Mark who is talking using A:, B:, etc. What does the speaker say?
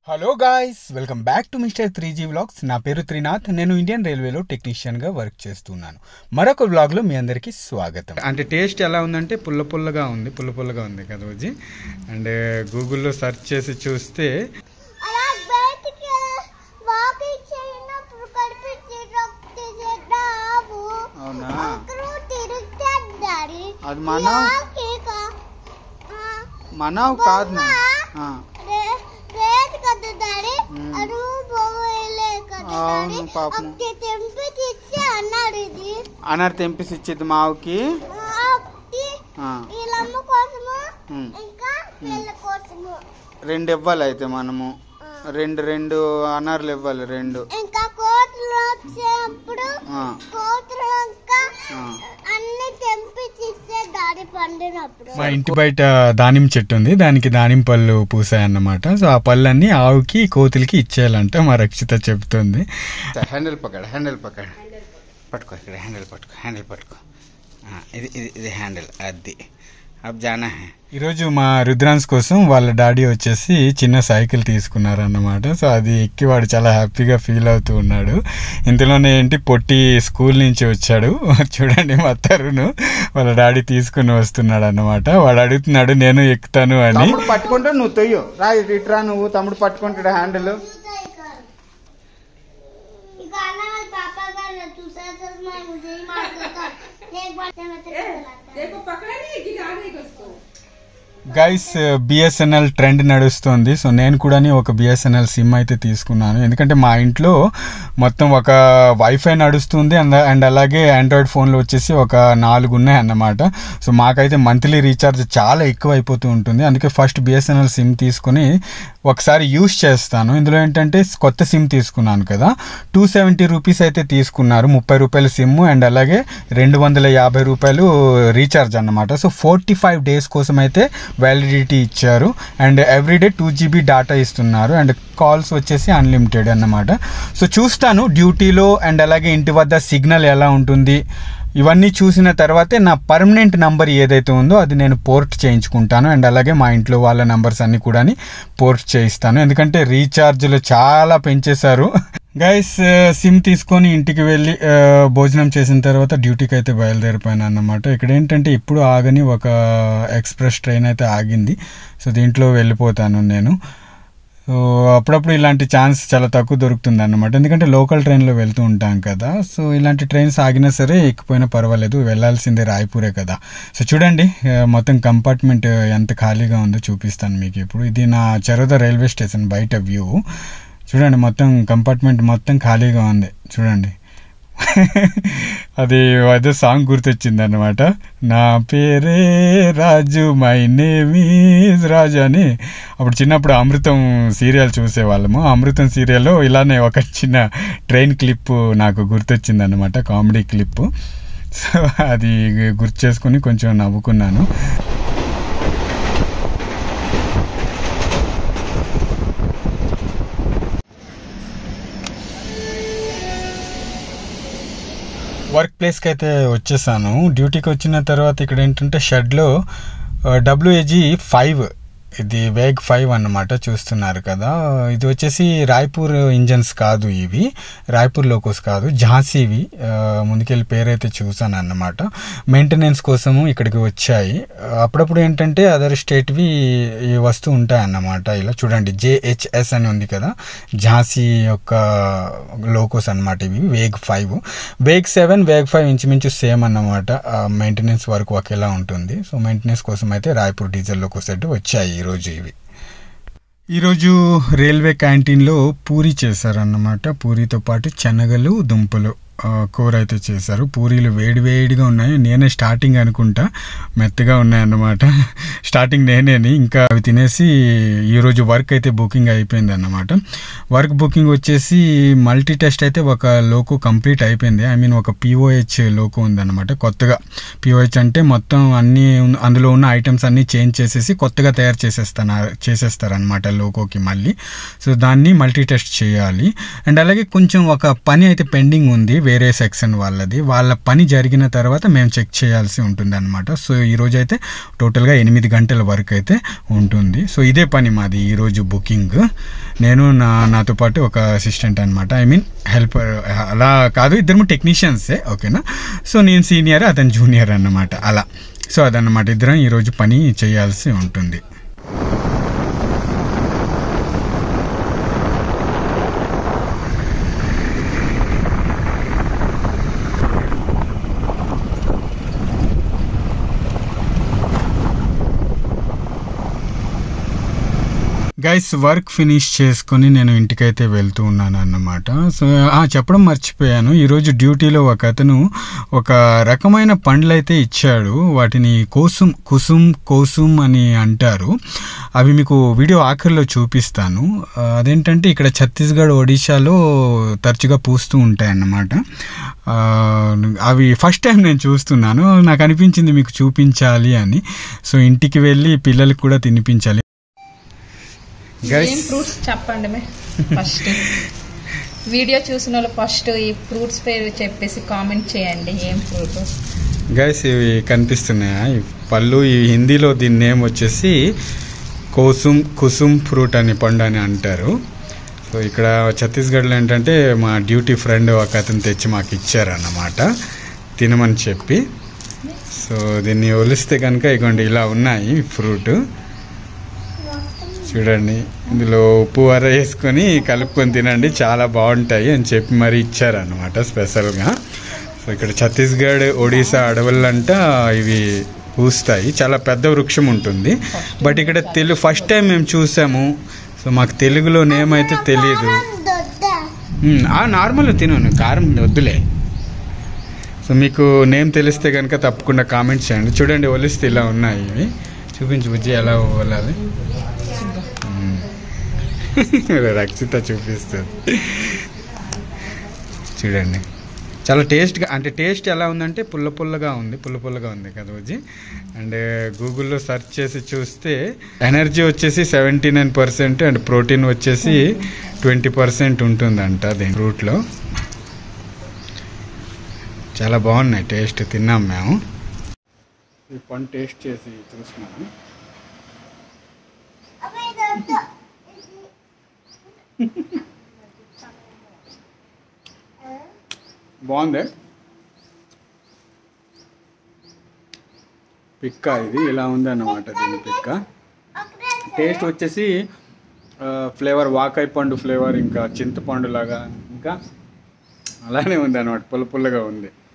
A: Hello guys welcome back to mister three G vlogs నా పేరు త్రినాథ్ నేను ఇండియన్ రైల్వేలో టెక్నీషియన్గా వర్క్ చేస్తున్నాను మరొక వ్లాగ్లో మీ అందరికీ స్వాగతం అంటే టేస్ట్ ఎలా ఉందంటే పుల్ల పుల్లగా ఉంది పుల్ల పుల్లగా ఉంది కదా రోజు అండ్ గూగుల్లో సెర్చ్ చేసి చూస్తే
B: అలా బయటికి వాకింగ్ చేయనప్పుడు కనిపించేటప్పుడు చేద్దాము
A: అవునా
B: ఒకరు తిరుగుతాడు డాడీ
A: అది మనవ్ మనవ్ కాదు నా. ఆ,
B: రేట్ కదా డాడీ
A: మ్మ్.
B: అడు పోలే కదా
A: అవును,
B: డాడీ
A: పాపం.
B: ఒకటి తెంపి తెచ్చి అన్నాడు ఇది
A: అనర్ తెంపిసి ఇచ్చేది మావుకి
B: ఆ, ఒకటి
A: ఆ,
B: వీళ్ళమ్మ కోసము
A: ఉమ్.
B: ఇంకా వీళ్ళ కోసము
A: రెండు ఇవ్వాలి అయితే మనము
B: ఆ.
A: రెండు రెండు అనర్లు ఇవ్వాలి రెండు
B: ఇంకా కోతులు వచ్చేటప్పుడు
A: ఆ,
B: కోతులు ఇంకా
A: ఆ.
B: అన్ని తెంపి తీసే దారి పండినప్పుడు
A: మా ఇంటి బయట దానిమ్మ చెట్టు ఉంది దానికి దానిమ్మ పళ్ళు పూసాయన్నమాట సో ఆ పళ్ళన్నీ ఆవుకి కోతులకి ఇచ్చేయాలంట మా రక్షిత చెప్తుంది హ్యాండిల్ పక్కడ హ్యాండిల్ పక్కడ పట్టుకో ఇక్కడ హ్యాండిల్ పట్టుకో హ్యాండిల్ పట్టుకో ఆ, ఇది ఇది ఇది హ్యాండిల్ అది అబ్ జానా హై ఈరోజు మా రుద్రాన్స్ కోసం వాళ్ళ డాడీ వచ్చేసి చిన్న సైకిల్ తీసుకున్నారన్నమాట సో అది ఎక్కి వాడు చాలా హ్యాపీగా ఫీల్ అవుతూ ఉన్నాడు ఇంతలోనే ఏంటి పొట్టి స్కూల్ నుంచి వచ్చాడు చూడండి మా తరుణ్ వాళ్ళ డాడీ తీసుకుని వస్తున్నాడు అన్నమాట వాడు అడుగుతున్నాడు నేను ఎక్కుతాను అని
C: తమ్ముడు పట్టుకుంటే నువ్వు తొయ్యు రా ఇటు ఇటురా నువ్వు తమ్ముడు పట్టుకుంటాడు హ్యాండిల్
B: ఇక అన్న వాళ్ళ పాప గారు చూసారు ముझे ही मार देता एक बार से मैं तेरे को
D: देखो पकड़ा नहीं गिरा देगा उसको
A: గైస్ బిఎస్ఎన్ఎల్ ట్రెండ్ నడుస్తుంది సో నేను కూడా ఒక బిఎస్ఎన్ఎల్ సిమ్ అయితే తీసుకున్నాను ఎందుకంటే మా ఇంట్లో మొత్తం ఒక వైఫై నడుస్తుంది అండ్ అండ్ అలాగే ఆండ్రాయిడ్ ఫోన్లో వచ్చేసి ఒక నాలుగు ఉన్నాయి అన్నమాట సో మాకైతే మంత్లీ రీఛార్జ్ చాలా ఎక్కువ అయిపోతూ ఉంటుంది అందుకే ఫస్ట్ బిఎస్ఎన్ఎల్ సిమ్ తీసుకుని ఒకసారి యూస్ చేస్తాను ఇందులో ఏంటంటే కొత్త సిమ్ తీసుకున్నాను కదా టూ సెవెంటీ రూపీస్ అయితే తీసుకున్నారు ముప్పై రూపాయల సిమ్ అండ్ అలాగే రెండు వందల యాభై రూపాయలు రీఛార్జ్ అన్నమాట సో ఫోర్టీ ఫైవ్ డేస్ కోసం అయితే వ్యాలిడిటీ ఇచ్చారు and everyday two GB data ఇస్తున్నారు అండ్ కాల్స్ వచ్చేసి అన్లిమిటెడ్ అన్నమాట సో చూస్తాను డ్యూటీలో అండ్ అలాగే ఇంటి వద్ద సిగ్నల్ ఎలా ఉంటుంది ఇవన్నీ చూసిన తర్వాతే నా పర్మనెంట్ నంబర్ ఏదైతే ఉందో అది నేను పోర్ట్ చేయించుకుంటాను అండ్ అలాగే మా ఇంట్లో వాళ్ళ నంబర్స్ అన్ని కూడా పోర్ట్ చేయిస్తాను ఎందుకంటే రీఛార్జ్లు చాలా పెంచేశారు గైస్ సిమ్ తీసుకొని ఇంటికి వెళ్ళి ఆ, భోజనం చేసిన తర్వాత డ్యూటీకి అయితే బయలుదేరిపోయాను అన్నమాట ఇక్కడ ఏంటంటే ఇప్పుడు ఆగని ఒక ఎక్స్ప్రెస్ ట్రైన్ అయితే ఆగింది సో దీంట్లో వెళ్ళిపోతాను నేను సో అప్పుడప్పుడు ఇలాంటి ఛాన్స్ చాలా తక్కువ దొరుకుతుంది అన్నమాట ఎందుకంటే లోకల్ ట్రైన్లో వెళ్తూ ఉంటాం కదా సో ఇలాంటి ట్రైన్స్ ఆగినా సరే ఎక్కిపోయినా పర్వాలేదు వెళ్ళాల్సిందే రాయపూరే కదా సో చూడండి ఆ, మొత్తం కంపార్ట్మెంట్ ఎంత ఖాళీగా ఉందో చూపిస్తాను మీకు ఇప్పుడు ఇది నా చరోద రైల్వే స్టేషన్ బయట వ్యూ చూడండి మొత్తం కంపార్ట్మెంట్ మొత్తం ఖాళీగా ఉంది చూడండి అది అదే సాంగ్ గుర్తొచ్చింది అనమాట నా పేరే Raju my name is Raju అని అప్పుడు చిన్నప్పుడు అమృతం సీరియల్ చూసేవాళ్ళము అమృతం సీరియల్లో ఇలానే ఒక చిన్న ట్రైన్ క్లిప్ నాకు గుర్తొచ్చింది అనమాట కామెడీ క్లిప్ సో అది గుర్తు చేసుకుని కొంచెం నవ్వుకున్నాను వర్క్ ప్లేస్కి అయితే వచ్చేసాను డ్యూటీకి వచ్చిన తర్వాత ఇక్కడ ఏంటంటే షెడ్లో డబ్ల్యూఏజీ ఫైవ్ ఇది వేగ్ ఫైవ్ అన్నమాట చూస్తున్నారు కదా ఇది వచ్చేసి రాయ్పూర్ ఇంజన్స్ కాదు ఇవి రాయ్పూర్ లోకోస్ కాదు ఝాన్సీవి ఆ, ముందుకెళ్ళి పేరైతే చూసాను అన్నమాట మెయింటెనెన్స్ కోసము ఇక్కడికి వచ్చాయి అప్పుడప్పుడు ఏంటంటే అదర్ స్టేట్వి వస్తూ ఉంటాయి అన్నమాట ఇలా చూడండి జేహెచ్ఎస్ అని ఉంది కదా ఝాన్సీ యొక్క లోకోస్ అన్నమాట ఇవి vague five vague seven vague five ఇంచుమించు సేమ్ అన్నమాట మెయింటెనెన్స్ వర్క్ ఒకేలా ఉంటుంది సో మెయింటెనెన్స్ కోసం అయితే రాయ్పూర్ డీజిల్ లోకోస్ అయితే వచ్చాయి ఈరోజు ఇవి ఈరోజు రైల్వే క్యాంటీన్లో పూరి చేశారన్నమాట పూరితో పాటు శనగలు దుంపలు ఆ, కూర అయితే చేశారు పూరీలు వేడి వేడిగా ఉన్నాయి నేనే స్టార్టింగ్ అనుకుంటా మెత్తగా ఉన్నాయన్నమాట స్టార్టింగ్ నేనేని ఇంకా అవి తినేసి ఈరోజు వర్క్ అయితే బుకింగ్ అయిపోయింది అన్నమాట వర్క్ బుకింగ్ వచ్చేసి మల్టీ టెస్ట్ అయితే ఒక లోకో కంప్లీట్ అయిపోయింది ఐ మీన్ ఒక పిఓహెచ్ లోకో ఉందన్నమాట కొత్తగా పిఓహెచ్ అంటే మొత్తం అన్ని ఉన్న- అందులో ఉన్న ఐటమ్స్ అన్ని చేంజ్ చేసేసి కొత్తగా తయారు చేసేస్తాను చేసేస్తారనమాట లోకోకి మళ్ళీ సో దాన్ని మల్టీ టెస్ట్ చేయాలి అండ్ అలాగే కొంచెం ఒక పని అయితే పెండింగ్ ఉంది వేరే సెక్షన్ వాళ్ళది వాళ్ళ పని జరిగిన తర్వాత మేము చెక్ చేయాల్సి ఉంటుంది అనమాట సో ఈరోజు అయితే టోటల్గా ఎనిమిది గంటల వరకు అయితే ఉంటుంది సో ఇదే పని మాది ఈరోజు బుకింగ్ నేను నా నాతో పాటు ఒక అసిస్టెంట్ అనమాట ఐ మీన్ హెల్పర్ అలా కాదు ఇద్దరు టెక్నీషియన్సే ఓకేనా సో నేను సీనియర్ అతను జూనియర్ అన్నమాట అలా సో అదన్నమాట ఇద్దరం ఈరోజు పని చేయాల్సి ఉంటుంది గైస్ వర్క్ ఫినిష్ చేసుకొని నేను ఇంటికైతే వెళ్తూ ఉన్నాను అన్నమాట సో ఆ, చెప్పడం మర్చిపోయాను ఈరోజు డ్యూటీలో ఒక అతను ఒక రకమైన పండ్లు అయితే ఇచ్చాడు వాటిని కోసుమ్ కుసుమ్ కోసుమ్ అని అంటారు అవి మీకు వీడియో ఆఖరిలో చూపిస్తాను ఆ, అదేంటంటే ఇక్కడ ఛత్తీస్గఢ్ ఒడిశాలో తరచుగా పూస్తూ ఉంటాయి అన్నమాట ఆ, అవి ఫస్ట్ టైం నేను చూస్తున్నాను నాకు అనిపించింది మీకు చూపించాలి అని సో ఇంటికి వెళ్ళి పిల్లలకి కూడా తినిపించాలి Guys.
E: ఏం ఫ్రూట్స్ చెప్పండి మే ఫస్ట్ వీడియో చూసిన వాళ్ళు ఫస్ట్ ఈ ఫ్రూట్స్ పేరు చెప్పేసి కామెంట్ చేయండి ఏం ఫ్రూట్
A: గైస్ ఇవి కనిపిస్తున్నాయా ఈ పళ్ళు ఈ హిందీలో దీని నేమ్ వచ్చేసి కోసుమ్ కుసుమ్ ఫ్రూట్ అని పండు అని అంటారు సో ఇక్కడ ఛత్తీస్గఢ్లో ఏంటంటే మా డ్యూటీ ఫ్రెండ్ ఒక అతను తెచ్చి మాకు ఇచ్చారన్నమాట తినమని చెప్పి సో దీన్ని ఒలిస్తే కనుక ఇగోండి ఇలా ఉన్నాయి ఫ్రూట్ చూడండి ఇందులో ఉప్పు వర వేసుకొని కలుపుకొని తినండి చాలా బాగుంటాయి అని చెప్పి మరి ఇచ్చారన్నమాట స్పెషల్గా సో ఇక్కడ ఛత్తీస్గఢ్ ఒడిశా అడవులంట ఇవి పూస్తాయి చాలా పెద్ద వృక్షం ఉంటుంది బట్ ఇక్కడ తెలుగు ఫస్ట్ టైం మేము చూసాము సో మాకు తెలుగులో నేమ్ అయితే తెలియదు
B: దొడ్డ
A: మ్మ్, ఆ నార్మల్ తిను కారం వద్దులే సో మీకు నేమ్ తెలిస్తే కనుక తప్పకుండా కామెంట్ చేయండి చూడండి ఒలిస్తే ఇలా ఉన్నాయి ఇవి చూపించు బుజ్జి ఎలా ఒలాలి మ్మ్. రక్షిత చూపిస్తుంది చూడండి చాలా టేస్ట్గా అంటే టేస్ట్ ఎలా ఉందంటే పుల్ల పుల్లగా ఉంది పుల్ల పుల్లగా ఉంది కదా బుజ్జి అండ్ గూగుల్లో సెర్చ్ చేసి చూస్తే ఎనర్జీ వచ్చేసి seventy nine percent and protein వచ్చేసి ట్వంటీ పర్సెంట్ ఉంటుందంట దీని ఫ్రూట్లో చాలా బాగున్నాయి టేస్ట్ తిన్నాం మేము ఈ పండు టేస్ట్ చేసి చూస్తున్నాను
B: అమ్మాయి దొడ్డ
A: బాగుంది పిక్క ఇది ఇలా ఉంది అన్నమాట దీని పిక్క టేస్ట్ వచ్చేసి ఫ్లేవర్ వాకాయ పండు ఫ్లేవర్ ఇంకా చింతపండు లాగా ఇంకా అలానే ఉంది అనమాట పుల్ల పుల్లగా ఉంది